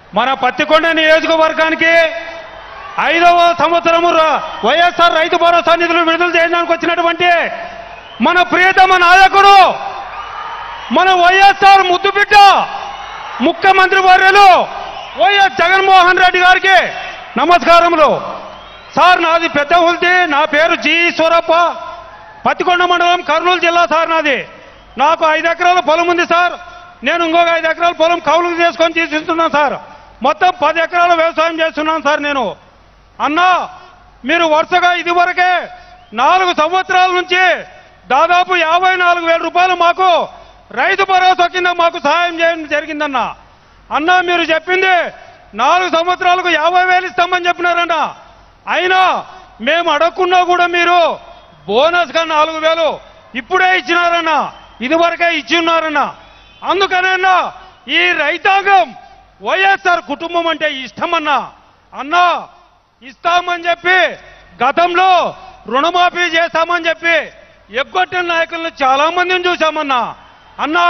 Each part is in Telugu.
మన పత్తికొండ నియోజకవర్గానికి ఐదవ సంవత్సరము ర- వైఎస్ఆర్ రైతు భరోసా నిధులు విడుదల చేయడానికి వచ్చినటువంటి మన ప్రియతమ నాయకుడు మన వైఎస్ఆర్ ముద్దుబిడ్డ ముఖ్యమంత్రి వర్యులు వైఎస్ జగన్మోహన్ రెడ్డి గారికి నమస్కారములు సార్ నాది పెద్ద హుల్ది నా పేరు జి ఈశ్వరప్ప పత్తికొండ మండలం కర్నూలు జిల్లా సార్ నాది నాకు ఐదు ఎకరాల పొలం ఉంది సార్ నేను ఇంకొక ఐదు ఎకరాల పొలం కౌలుకు చేసుకొని తీసుకుంటున్నాను సార్ మొత్తం పది ఎకరాల వ్యవసాయం చేస్తున్నాను సార్ నేను అన్నా మీరు వరుసగా ఇదివరకే నాలుగు సంవత్సరాల నుంచి దాదాపు యాభై నాలుగు వేల రూపాయలు మాకు రైతు భరోసా కింద మాకు సహాయం చేయడం జరిగిందన్న అన్నా మీరు చెప్పింది నాలుగు సంవత్సరాలకు యాభై వేలు ఇస్తామని చెప్పినారన్న అయినా మేము అడగకుండా కూడా మీరు బోనస్ గా నాలుగు వేలు ఇప్పుడే ఇచ్చినారన్న ఇదివరకే ఇచ్చి ఉన్నారన్న అందుకనన్నా ఈ రైతాంగం వైఎస్ఆర్ కుటుంబం అంటే ఇష్టమన్నా అన్నా ఇస్తామని చెప్పి గతంలో రుణమాఫీ చేస్తామని చెప్పి ఎగ్గొట్టిన నాయకులను చాలా మందిని చూశామన్నా అన్నా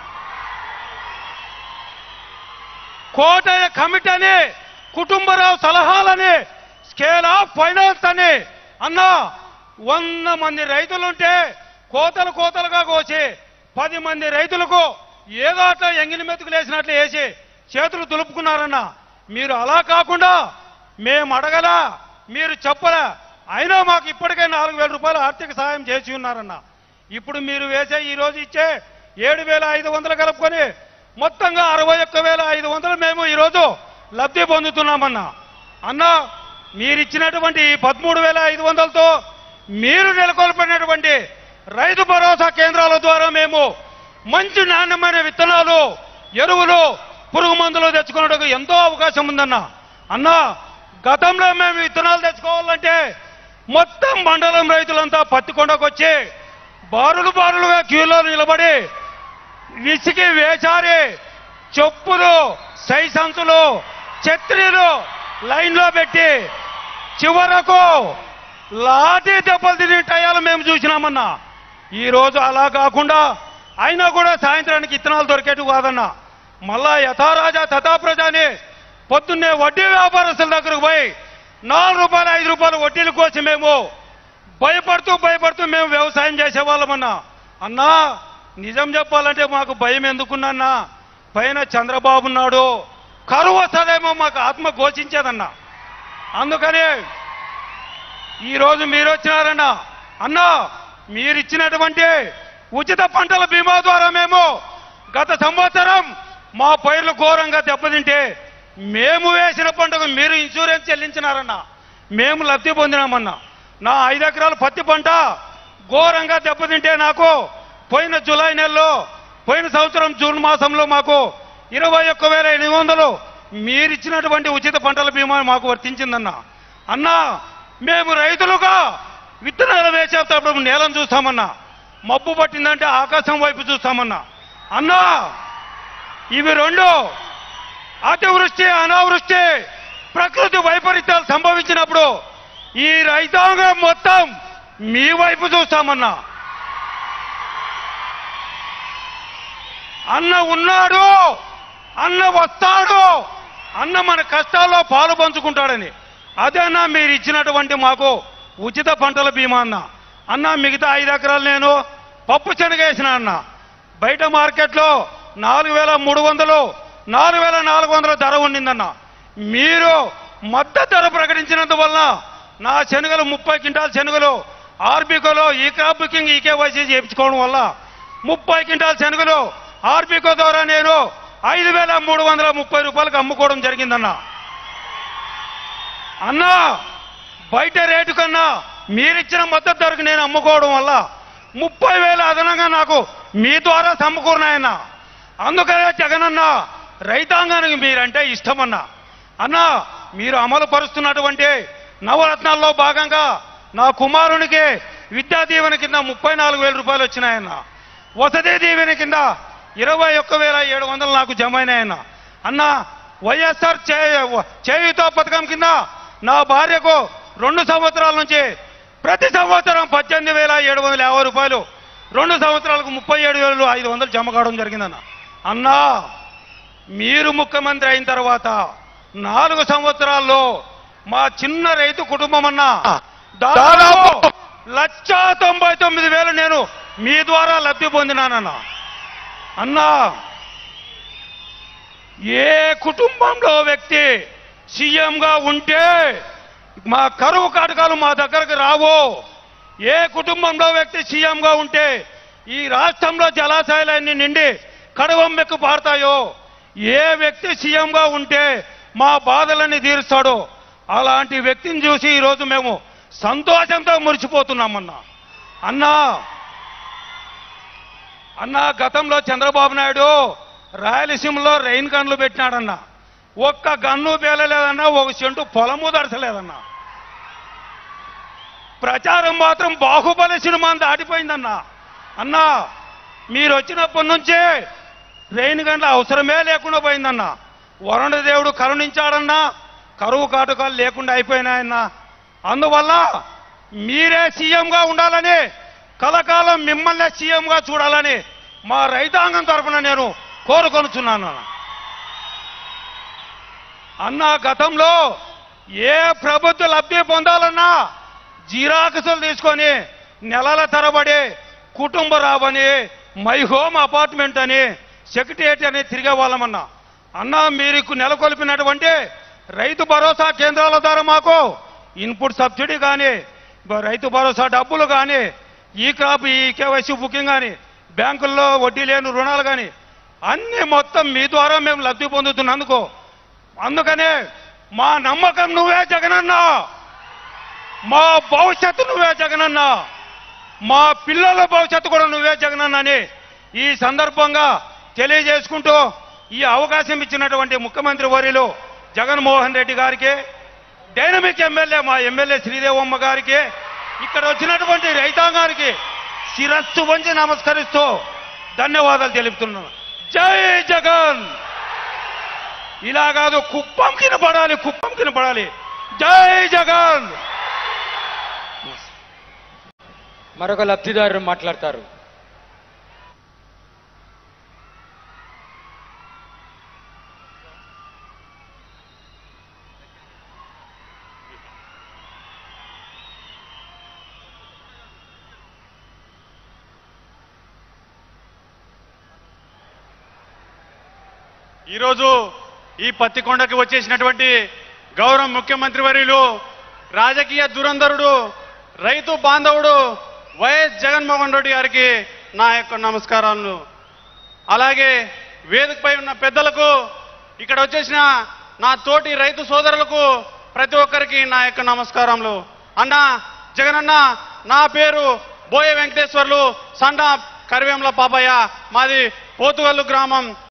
కోటయ్య కమిటీ అని కుటుంబరావు సలహాలని స్కేల్ ఆఫ్ ఫైనాన్స్ అని అన్నా వంద మంది రైతులుంటే కోతలు కోతలుగా కోసి పది మంది రైతులకు ఏదో అట్లా ఎంగిలి మెతుకులు వేసినట్లు వేసి చేతులు దులుపుకున్నారన్న మీరు అలా కాకుండా మేము అడగలా మీరు చెప్పలా అయినా మాకు ఇప్పటికే నాలుగు వేల రూపాయలు ఆర్థిక సహాయం చేసి ఉన్నారన్న ఇప్పుడు మీరు వేసే ఈ రోజు ఇచ్చే ఏడు వేల ఐదు వందలు కలుపుకొని మొత్తంగా అరవై ఒక్క వేల ఐదు వందలు మేము ఈరోజు లబ్ధి పొందుతున్నామన్నా అన్న మీరిచ్చినటువంటి ఈ పదమూడు వేల ఐదు వందలతో మీరు నెలకొల్పినటువంటి రైతు భరోసా కేంద్రాల ద్వారా మేము మంచి నాణ్యమైన విత్తనాలు ఎరువులు పురుగు మందులు తెచ్చుకున్నట్టుకు ఎంతో అవకాశం ఉందన్న అన్న గతంలో మేము విత్తనాలు తెచ్చుకోవాలంటే మొత్తం మండలం రైతులంతా పత్తికొండకు వచ్చి బారులు బారులుగా క్యూలో నిలబడి విసికి వేచారి చెప్పులు సైసంతులు ఛత్రీలు లైన్లో పెట్టి చివరకు లాఠీ దెబ్బలు తిరిగి టయాలు మేము చూసినామన్నా ఈ రోజు అలా కాకుండా అయినా కూడా సాయంత్రానికి ఇత్తనాలు దొరికేటి కాదన్నా మళ్ళా యథారాజా తథాప్రజాని పొద్దున్నే వడ్డీ వ్యాపారస్తుల దగ్గరకు పోయి నాలుగు రూపాయలు ఐదు రూపాయలు వడ్డీలు కోసి మేము భయపడుతూ భయపడుతూ మేము వ్యవసాయం చేసేవాళ్ళమన్నా అన్నా నిజం చెప్పాలంటే మాకు భయం ఎందుకున్నా పైన చంద్రబాబు ఉన్నాడు కరువు వస్తుందేమో మాకు ఆత్మ ఘోషించేదన్నా అందుకని ఈరోజు మీరు వచ్చినారన్నా అన్నా మీరిచ్చినటువంటి ఉచిత పంటల బీమా ద్వారా మేము గత సంవత్సరం మా పైర్లు ఘోరంగా దెబ్బతింటే మేము వేసిన పంటకు మీరు ఇన్సూరెన్స్ చెల్లించినారన్నా మేము లబ్ధి పొందినామన్నా నా ఐదు ఎకరాల పత్తి పంట ఘోరంగా దెబ్బతింటే నాకు పోయిన జూలై నెలలో పోయిన సంవత్సరం జూన్ మాసంలో మాకు ఇరవై ఒక్క వేల ఎనిమిది వందలు మీరిచ్చినటువంటి ఉచిత పంటల బీమా మాకు వర్తించిందన్నా అన్నా మేము రైతులుగా విత్తనాలు వేసేటప్పుడు నేలను చూస్తామన్నా మబ్బు పట్టిందంటే ఆకాశం వైపు చూస్తామన్నా అన్నా ఇవి రెండు అతివృష్టి అనావృష్టి ప్రకృతి వైపరీత్యాలు సంభవించినప్పుడు ఈ రైతాంగం మొత్తం మీ వైపు చూస్తామన్నా అన్న ఉన్నాడు అన్న వస్తాడు అన్న మన కష్టాల్లో పాలు పంచుకుంటాడని అదన్నా మీరు ఇచ్చినటువంటి మాకు ఉచిత పంటల బీమా అన్న అన్న మిగతా ఐదు ఎకరాలు నేను పప్పు శనగ వేసిన అన్న బయట మార్కెట్లో నాలుగు వేల మూడు వందలు నాలుగు వేల నాలుగు వందల ధర ఉండిందన్న మీరు మద్దతు ధర ప్రకటించినందువల్ల నా శనగలు ముప్పై క్వింటాల్ శనగలు ఆర్బీకోలో ఈ క్రాప్ బుకింగ్ ఈ కేవైసీ చేయించుకోవడం వల్ల ముప్పై క్వింటాల్ శనగలు ఆర్బీకో ద్వారా నేను ఐదు వేల మూడు వందల ముప్పై రూపాయలకు అమ్ముకోవడం జరిగిందన్న అన్నా బయట రేటు కన్నా మీరిచ్చిన మద్దతు ధరకు నేను అమ్ముకోవడం వల్ల ముప్పై వేల అదనంగా నాకు మీ ద్వారా సమకూరినాయన్న అందుకనే జగనన్న రైతాంగానికి మీరంటే ఇష్టమన్నా అన్నా మీరు అమలు పరుస్తున్నటువంటి నవరత్నాల్లో భాగంగా నా కుమారునికి విద్యా దీవెన కింద ముప్పై నాలుగు వేల రూపాయలు వచ్చినాయన్న వసతి దీవెన కింద ఇరవై ఒక్క వేల ఏడు వందలు నాకు జమ అయినాయన్న అన్న వైఎస్ఆర్ చే- చేయుత పథకం కింద నా భార్యకు రెండు సంవత్సరాల నుంచి ప్రతి సంవత్సరం పద్దెనిమిది వేల ఏడు వందల యాభై రూపాయలు రెండు సంవత్సరాలకు ముప్పై ఏడు వేలు ఐదు వందలు జమ కావడం జరిగిందన్న అన్నా మీరు ముఖ్యమంత్రి అయిన తర్వాత నాలుగు సంవత్సరాల్లో మా చిన్న రైతు కుటుంబం అన్న దాదాపు లక్షా తొంభై తొమ్మిది వేలు నేను మీ ద్వారా లబ్ధి పొందినానన్నా అన్నా ఏ కుటుంబంలో వ్యక్తి సీఎంగా ఉంటే మా కరువు కాటకాలు మా దగ్గరకు రావు ఏ కుటుంబంలో వ్యక్తి సీఎంగా ఉంటే ఈ రాష్ట్రంలో జలాశయాలన్నీ నిండి కడవమ్మెక్కు పారుతాయో ఏ వ్యక్తి సీఎంగా ఉంటే మా బాధలన్నీ తీరుస్తాడో అలాంటి వ్యక్తిని చూసి ఈరోజు మేము సంతోషంతో మురిసిపోతున్నామన్నా అన్నా అన్నా గతంలో చంద్రబాబు నాయుడు రాయలసీమలో రైన్ గన్లు పెట్టినాడన్నా ఒక్క గన్ను పేలలేదన్నా ఒక చెంటు పొలము దడసలేదన్నా ప్రచారం మాత్రం బాహుబలి సినిమా దాటిపోయిందన్నా అన్నా మీరు వచ్చినప్పటి నుంచే రెయిన్ గంటల అవసరమే లేకుండా పోయిందన్నా వరుణ దేవుడు కరుణించాడన్నా కరువు కాటుకాలు లేకుండా అయిపోయినాయన్నా అందువల్ల మీరే సీఎంగా ఉండాలని కలకాలం మిమ్మల్ని సీఎంగా చూడాలని మా రైతాంగం తరఫున నేను కోరుకొనుచున్నాను అన్న. అన్న గతంలో ఏ ప్రభుత్వ లబ్ధి పొందాలన్నా జీరాకుసులు తీసుకొని నెలల తరబడి కుటుంబ రావని మై హోమ్ అపార్ట్మెంట్ అని సెక్రటేరియట్ అని తిరిగే వాళ్ళమన్నా అన్న మీరు నెలకొల్పినటువంటి రైతు భరోసా కేంద్రాల ద్వారా మాకు ఇన్పుట్ సబ్సిడీ కానీ రైతు భరోసా డబ్బులు కానీ ఈ క్రాప్ ఈ కేవైసీ బుకింగ్ కానీ బ్యాంకుల్లో వడ్డీ లేని రుణాలు కానీ అన్ని మొత్తం మీ ద్వారా మేము లబ్ధి పొందుతున్నందుకు అందుకనే మా నమ్మకం నువ్వే జగనన్నా మా భవిష్యత్తు నువ్వే జగనన్న మా పిల్లల భవిష్యత్తు కూడా నువ్వే జగనన్న అని ఈ సందర్భంగా తెలియజేసుకుంటూ ఈ అవకాశం ఇచ్చినటువంటి ముఖ్యమంత్రి వర్యులు జగన్మోహన్ రెడ్డి గారికి డైనమిక్ ఎమ్మెల్యే మా ఎమ్మెల్యే శ్రీదేవమ్మ గారికి ఇక్కడ వచ్చినటువంటి రైతాంగానికి శిరస్సు వంచి నమస్కరిస్తూ ధన్యవాదాలు తెలుపుతున్నాను జై జగన్ ఇలా కాదు కుప్పం కింద పడాలి కుప్పం కింద పడాలి జై జగన్ మరొక లబ్ధిదారుడు మాట్లాడతారు ఈరోజు ఈ పత్తికొండకి వచ్చేసినటువంటి గౌరవ ముఖ్యమంత్రి వర్యులు రాజకీయ దురంధరుడు రైతు బాంధవుడు వైఎస్ జగన్మోహన్ రెడ్డి గారికి నా యొక్క నమస్కారాలు అలాగే వేదికపై ఉన్న పెద్దలకు ఇక్కడ వచ్చేసిన నా తోటి రైతు సోదరులకు ప్రతి ఒక్కరికి నా యొక్క నమస్కారములు అన్న జగనన్న నా పేరు బోయ వెంకటేశ్వర్లు సండా కరివేంల పాపయ్య మాది పోతుగల్లు గ్రామం